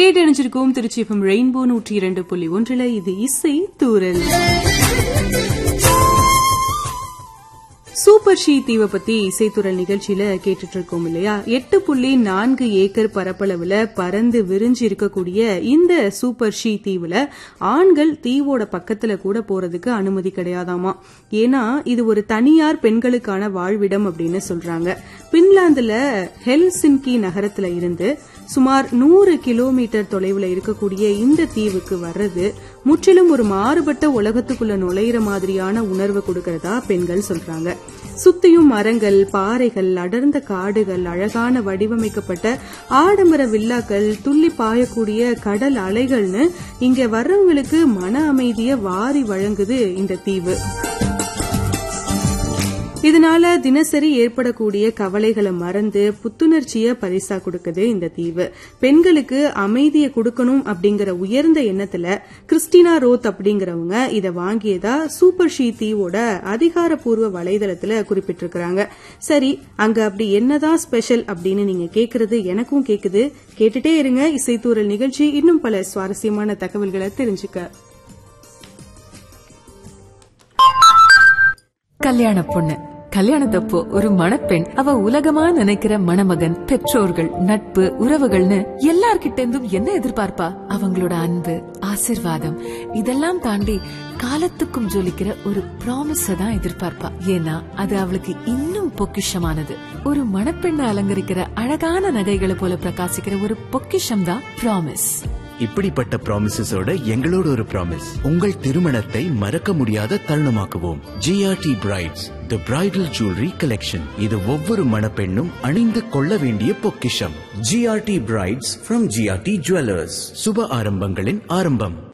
கேட்டணிஞ்சிருக்கோம் Trichy FM rainbow நூற்றி இரண்டு புள்ளி ஒன்றில் இது இசை தூரல் சூப்பர் ஷீ தீவை பத்தி இசைத்துறல் நிகழ்ச்சியில கேட்டுட்டு இருக்கோம் இல்லையா எட்டு புள்ளி நான்கு ஏக்கர் பரப்பளவுல பறந்து விரிஞ்சு இருக்கக்கூடிய இந்த சூப்பர் ஷீ தீவுல ஆண்கள் தீவோட பக்கத்துல கூட போறதுக்கு அனுமதி கிடையாதாமா ஏன்னா இது ஒரு தனியார் பெண்களுக்கான வாழ்விடம் அப்படின்னு சொல்றாங்க பின்லாந்துல ஹெல்சின்கி நகரத்துல இருந்து சுமார் நூறு கிலோமீட்டர் தொலைவுல இருக்கக்கூடிய இந்த தீவுக்கு வர்றது முற்றிலும் ஒரு மாறுபட்ட உலகத்துக்குள்ள நுழையிற மாதிரியான உணர்வு கொடுக்கறதா பெண்கள் சொல்றாங்க சுத்தியும் மரங்கள் பாறைகள் அடர்ந்த காடுகள் அழகான வடிவமைக்கப்பட்ட ஆடம்பர வில்லாக்கள் துள்ளி பாயக்கூடிய கடல் அலைகள்னு இங்க வர்றவங்களுக்கு மன அமைதிய வாரி வழங்குது இந்த தீவு இதனால தினசரி ஏற்படக்கூடிய கவலைகளை மறந்து புத்துணர்ச்சிய பரிசா கொடுக்குது இந்த தீவு பெண்களுக்கு அமைதியை கொடுக்கணும் அப்படிங்கிற உயர்ந்த எண்ணத்துல கிறிஸ்டினா ரோத் அப்படிங்கிறவங்க இதை வாங்கியதா சூப்பர் ஷீ தீவோட அதிகாரப்பூர்வ வலைதளத்துல குறிப்பிட்டிருக்கிறாங்க சரி அங்க அப்படி என்னதான் ஸ்பெஷல் அப்படின்னு நீங்க கேக்குறது எனக்கும் கேக்குது கேட்டுட்டே இருங்க இசைத்தூரல் நிகழ்ச்சி இன்னும் பல சுவாரஸ்யமான தகவல்களை தெரிஞ்சுக்க கல்யாண பொண்ணு கல்யாணத்தப்போ ஒரு மணப்பெண் அவ உலகமா நினைக்கிற மணமகன் பெற்றோர்கள் நட்பு உறவுகள்னு எல்லார்கிட்ட இருந்தும் என்ன எதிர்பார்ப்பா அவங்களோட அன்பு ஆசிர்வாதம் இதெல்லாம் தாண்டி காலத்துக்கும் ஜொலிக்கிற ஒரு ப்ராமிஸ தான் எதிர்பார்ப்பா ஏன்னா அது அவளுக்கு இன்னும் பொக்கிஷமானது ஒரு மணப்பெண்ணை அலங்கரிக்கிற அழகான நகைகளை போல பிரகாசிக்கிற ஒரு பொக்கிஷம் தான் ப்ராமிஸ் இப்படிப்பட்ட ப்ராமிசஸோட எங்களோட ஒரு ப்ராமிஸ் உங்கள் திருமணத்தை மறக்க முடியாத தருணமாக்குவோம் GRT brides the bridal jewellery collection இது ஒவ்வொரு மணப்பெண்ணும் அணிந்து கொள்ள வேண்டிய பொக்கிஷம் GRT brides from GRT jewellers சுப ஆரம்பங்களின் ஆரம்பம்